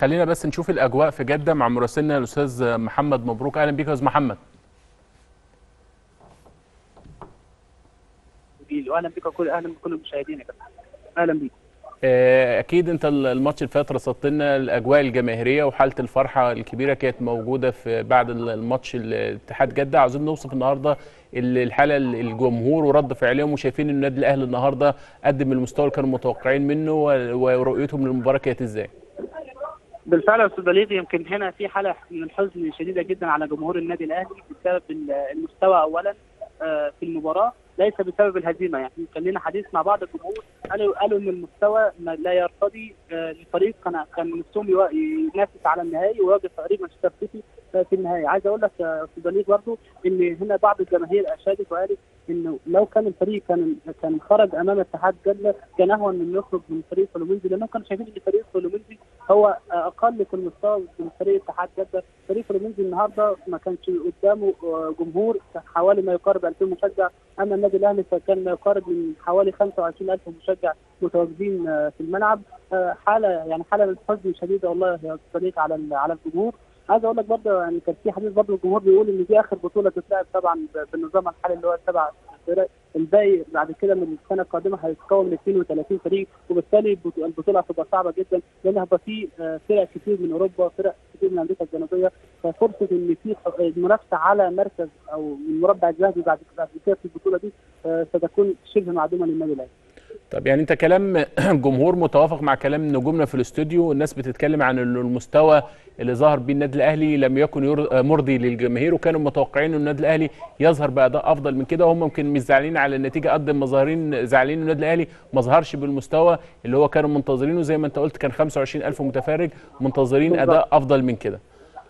خلينا بس نشوف الاجواء في جده مع مراسلنا الاستاذ محمد مبروك اهلا بيك يا استاذ محمد واهلا بك وكل اهلا بكل المشاهدين يا كابتن اهلا بيك آه، اكيد انت الماتش اللي فات رصدت لنا الاجواء الجماهيريه وحاله الفرحه الكبيره كانت موجوده في بعد الماتش الاتحاد جده عاوزين نوصف النهارده الحاله الجمهور ورد فعلهم وشايفين ان النادي الاهلي النهارده قدم المستوى اللي كانوا متوقعين منه ورؤيتهم للمباراه كانت ازاي؟ بالفعل يا استاذ بليغ يمكن هنا في حاله من الحزن شديده جدا على جمهور النادي الاهلي بسبب المستوى اولا في المباراه ليس بسبب الهزيمه يعني كان لنا حديث مع بعض الجمهور قالوا قالوا ان المستوى لا يرتضي لفريق كان كان نفسهم ينافس على النهائي ويواجه فريق مانشستر سيتي في النهائي عايز اقول لك يا استاذ بليغ برضه ان هنا بعض الجماهير اشادت وقالت انه لو كان الفريق كان كان خرج امام اتحاد جده كان اهون من يخرج من فريق فلومينزي لانهم كانوا شايفين ان فريق فلومينزي هو اقل في المستوى من فريق اتحاد جده، فريق فلومينزي النهارده ما كانش قدامه جمهور حوالي ما يقارب 2000 مشجع اما النادي الاهلي فكان ما يقارب من حوالي 25000 مشجع متواجدين في الملعب حاله يعني حاله من الحزن شديده والله يا صديق على على الجمهور عايز اقول لك برضه يعني كان في حديث برضه الجمهور بيقول ان دي اخر بطوله تتلعب طبعا بالنظام الحالي اللي هو السبع فرق الباقي بعد كده من السنه القادمه هيتكون من 32 فريق وبالتالي البطوله هتبقى صعبه جدا لان هيبقى في فرق كتير من اوروبا فرق كتير من امريكا الجنوبيه ففرصه ان في المنافسه على مركز او المربع الذهبي بعد بعد كده في البطوله دي ستكون شبه معدومه للنادي الاهلي. طب يعني انت كلام الجمهور متوافق مع كلام نجومنا في الاستوديو الناس بتتكلم عن المستوى اللي ظهر بيه النادي الاهلي لم يكن مرضي للجماهير وكانوا متوقعين ان النادي الاهلي يظهر باداء افضل من كده وهم يمكن مش زعلانين على النتيجه قد ما ظاهرين زعلانين ان النادي الاهلي ما ظهرش بالمستوى اللي هو كانوا منتظرينه زي ما انت قلت كان 25000 متفرج منتظرين اداء افضل من كده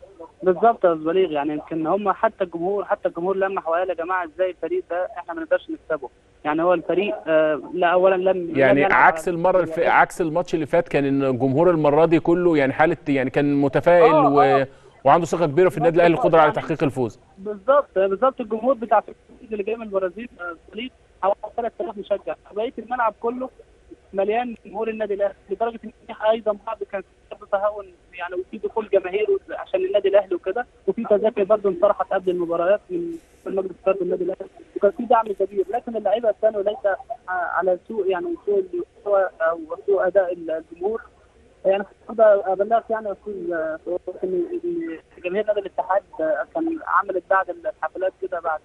بالظبط يا بليغ يعني يمكن هم حتى الجمهور حتى الجمهور لمح وقال يا جماعه ازاي الفريق ده احنا ما نقدرش نكسبه يعني هو الفريق آه لا اولا لم يعني لم عكس المره الف... عكس الماتش اللي فات كان الجمهور المره دي كله يعني حاله يعني كان متفائل آه و... آه. وعنده ثقه كبيره في النادي الاهلي القدره على تحقيق الفوز بالظبط بالظبط الجمهور بتاع اللي جاي من البرازيل الفريق حوالي 3000 مشجع بقيه الملعب كله مليان جمهور النادي الاهلي لدرجه ان في ايضا بعض كان في تهاون يعني وفي دخول جماهير عشان النادي الاهلي وكده وفي تذاكر برضه انطرحت قبل المباريات من من مجلس اداره النادي الاهلي وكان في دعم كبير لكن اللعيبه كانوا ليس على سوء يعني سوء المستوى او سوء اداء الجمهور يعني ابلغك يعني استاذ ان جماهير نادي الاتحاد كان عملت بعد الحفلات كده بعد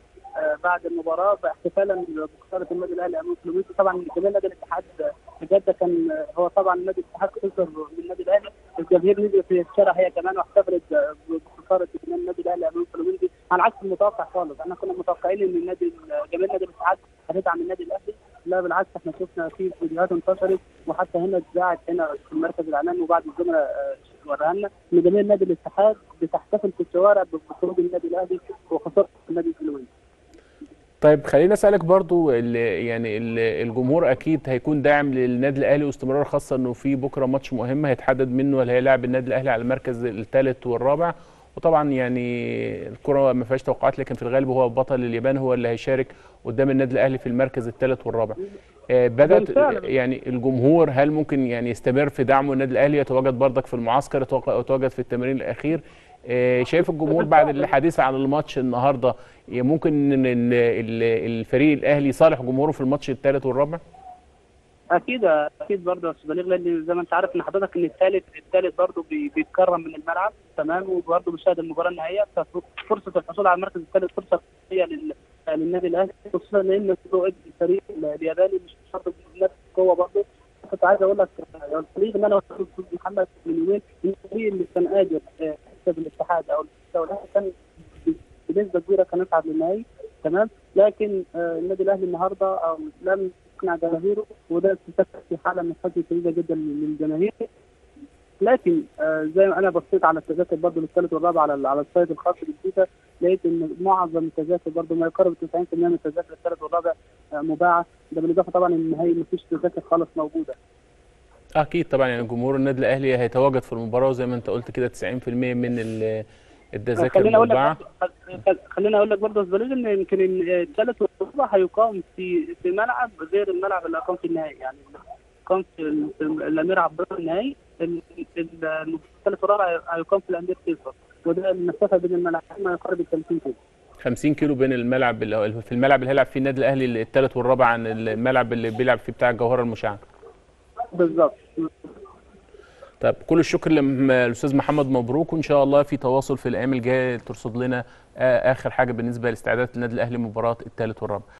بعد المباراه احتفالا بخساره النادي الاهلي امام فلومينيز طبعا جماهير نادي الاتحاد في جده كان هو طبعا نادي الاتحاد خسر من النادي الاهلي الجماهير نزلت في الشارع هي كمان واحتفلت بخساره النادي الاهلي امام فلومينيز على عكس المتوقع خالص احنا كنا متوقعين ان النادي جماهير نادي الاتحاد هتدعم النادي الاهلي لا بالعكس احنا شفنا في فيديوهات انتشرت وحتى هنا اتذاعت هنا في مركز الاعلام وبعض الزملاء وراها لنا ان جماهير نادي الاتحاد بتحتفل في الشوارع بخروج النادي الاهلي وخساره النادي الفلومينيز طيب خليني اسالك برضو ال يعني ال الجمهور اكيد هيكون داعم للنادي الاهلي واستمرار خاصه انه في بكره ماتش مهم هيتحدد منه هل هيلاعب النادي الاهلي على المركز الثالث والرابع وطبعا يعني الكره ما فيهاش توقعات لكن في الغالب هو بطل اليابان هو اللي هيشارك قدام النادي الاهلي في المركز الثالث والرابع آه بدات يعني الجمهور هل ممكن يعني يستمر في دعمه النادي الاهلي يتواجد بردك في المعسكر يتواجد في التمرين الاخير آه شايف الجمهور بعد الحديث عن الماتش النهارده ممكن ان الفريق الاهلي يصالح جمهوره في الماتش الثالث والرابع؟ اكيد اكيد برضه يا استاذ بليغ لان زي ما انت عارف ان حضرتك ان الثالث الثالث برضه بيتكرم من الملعب تمام وبرضه بيشاهد المباراه النهائيه ففرصه الحصول على المركز الثالث فرصه هي للنادي الاهلي خصوصا لان الفريق الياباني مش شرط نفس القوه برضه كنت عايز اقول لك يا استاذ ان انا وصلت محمد من يومين الفريق اللي كان قادر يكسب الاتحاد او الاهلي كان بنسبه كبيره كان يصعد للنهائي تمام لكن آه النادي الاهلي النهارده آه لم يقنع جماهيره وده استفاد في حاله من الحزن شديده جدا للجماهير لكن آه زي ما انا بصيت على التذاكر برضه للثالث والرابع على على السايت الخاص بالفيفا لقيت ان معظم التذاكر برضه ما يقارب 90% من التذاكر الثالث والرابع آه مباعه ده بالاضافه طبعا ان النهائي ما فيش تذاكر خالص موجوده اكيد طبعا يعني جمهور النادي الاهلي هيتواجد في المباراه وزي ما انت قلت كده 90% من التذاكر خليني اقول المباعه لك خليني اقول لك برضه بليغ ان يمكن الثالث والرابع هيقام في في ملعب غير الملعب اللي اقام في النهائي يعني قام في الامير عبد الله النهائي ال- ال- المباراه الثالث والرابع هيقام في الانديه فيصل وده المسافه بين الملاعبين ما يقارب ال 30 كيلو 50 كيلو بين الملعب اللي في الملعب اللي هيلعب فيه النادي الاهلي الثالث والرابع عن الملعب اللي بيلعب فيه بتاع الجوهره المشعه بالظبط طيب كل الشكر للاستاذ محمد مبروك وان شاء الله في تواصل في الايام الجايه ترصد لنا آه، اخر حاجه بالنسبه لاستعدادات النادي الاهلي مباراه الثالث والرابع